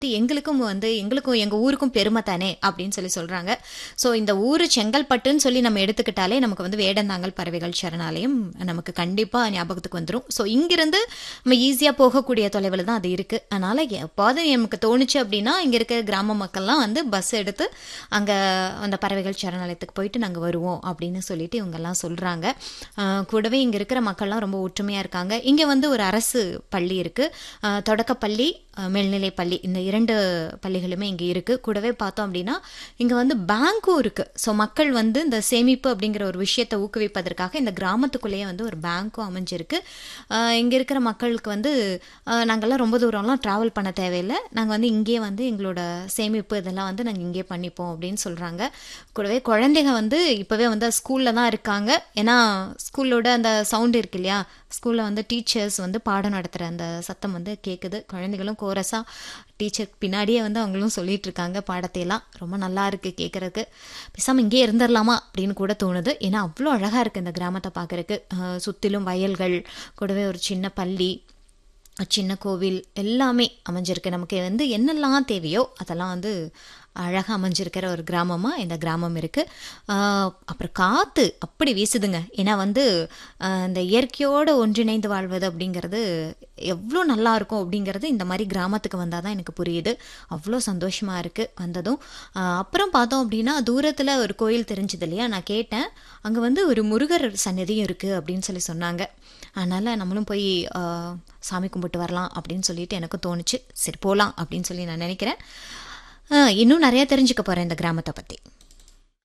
எங்களுக்கும் வந்து எங்களுக்கும் எங்கள் ஊருக்கும் பெருமை தானே அப்படின்னு சொல்லி சொல்கிறாங்க ஸோ இந்த ஊர் செங்கல்பட்டுன்னு சொல்லி நம்ம எடுத்துக்கிட்டாலே நமக்கு வந்து வேடந்தாங்கல் பறவைகள் சரணாலயம் நமக்கு கண்டிப்பாக ஞாபகத்துக்கு வந்துடும் ஸோ இங்கிருந்து நம்ம ஈஸியாக போகக்கூடிய தொலைவில் தான் அது இருக்குது அதனால் எப்போது நமக்கு தோணுச்சு அப்படின்னா இங்கே இருக்க கிராம மக்கள்லாம் வந்து பஸ் எடுத்து அங்கே அந்த பறவைகள் சரணாலயத்துக்கு போயிட்டு நாங்கள் வருவோம் அப்படின்னு சொல்லிட்டு இவங்கெல்லாம் சொல்கிறாங்க கூடவே இங்கே இருக்கிற மக்கள்லாம் ரொம்ப ஒற்றுமையாக இருக்காங்க இங்கே வந்து ஒரு அரசு பள்ளி இருக்குது தொடக்கப்பள்ளி மேல்நிலை பள்ளி இந்த இரண்டு பள்ளிகளுமே இங்கே இருக்குது கூடவே பார்த்தோம் அப்படின்னா இங்கே வந்து பேங்க்கும் இருக்குது ஸோ மக்கள் வந்து இந்த சேமிப்பு அப்படிங்கிற ஒரு விஷயத்தை ஊக்குவிப்பதற்காக இந்த கிராமத்துக்குள்ளேயே வந்து ஒரு பேங்க்கும் அமைஞ்சிருக்கு இங்கே இருக்கிற மக்களுக்கு வந்து நாங்கள்லாம் ரொம்ப தூரம்லாம் ட்ராவல் பண்ண தேவையில்லை நாங்கள் வந்து இங்கேயே வந்து எங்களோட சேமிப்பு இதெல்லாம் வந்து நாங்கள் இங்கேயே பண்ணிப்போம் அப்படின்னு சொல்கிறாங்க கூடவே குழந்தைங்க வந்து இப்போவே வந்து ஸ்கூலில் தான் இருக்காங்க ஏன்னா ஸ்கூலோட அந்த சவுண்டு இருக்கு இல்லையா ஸ்கூலில் வந்து டீச்சர்ஸ் வந்து பாடம் நடத்துகிற அந்த சத்தம் வந்து கேட்குது குழந்தைகளும் கோரஸாக டீச்சர் பின்னாடியே வந்து அவங்களும் சொல்லிட்டு இருக்காங்க பாடத்தையெல்லாம் ரொம்ப நல்லா இருக்குது கேட்குறதுக்கு பேசாமல் இங்கேயே இருந்துடலாமா அப்படின்னு கூட தோணுது ஏன்னா அவ்வளோ அழகாக இருக்குது இந்த கிராமத்தை பார்க்குறக்கு சுற்றிலும் வயல்கள் கூடவே ஒரு சின்ன பள்ளி சின்ன கோவில் எல்லாமே அமைஞ்சிருக்கு நமக்கு வந்து என்னெல்லாம் தேவையோ அதெல்லாம் வந்து அழகாக அமைஞ்சிருக்கிற ஒரு கிராமமாக இந்த கிராமம் இருக்குது அப்புறம் காற்று அப்படி வீசுதுங்க ஏன்னா வந்து இந்த இயற்கையோடு ஒன்றிணைந்து வாழ்வது அப்படிங்கிறது எவ்வளோ நல்லா இருக்கும் அப்படிங்கிறது இந்த மாதிரி கிராமத்துக்கு வந்தால் தான் எனக்கு புரியுது அவ்வளோ சந்தோஷமாக இருக்குது வந்ததும் அப்புறம் பார்த்தோம் அப்படின்னா தூரத்தில் ஒரு கோயில் தெரிஞ்சது இல்லையா நான் கேட்டேன் அங்கே வந்து ஒரு முருகர் சன்னதியும் இருக்குது அப்படின்னு சொல்லி சொன்னாங்க அதனால் நம்மளும் போய் சாமி கும்பிட்டு வரலாம் அப்படின்னு சொல்லிட்டு எனக்கு தோணுச்சு சரி போகலாம் அப்படின்னு சொல்லி நான் நினைக்கிறேன் இன்னும் நிறையா தெரிஞ்சுக்க போகிறேன் இந்த கிராமத்தை பற்றி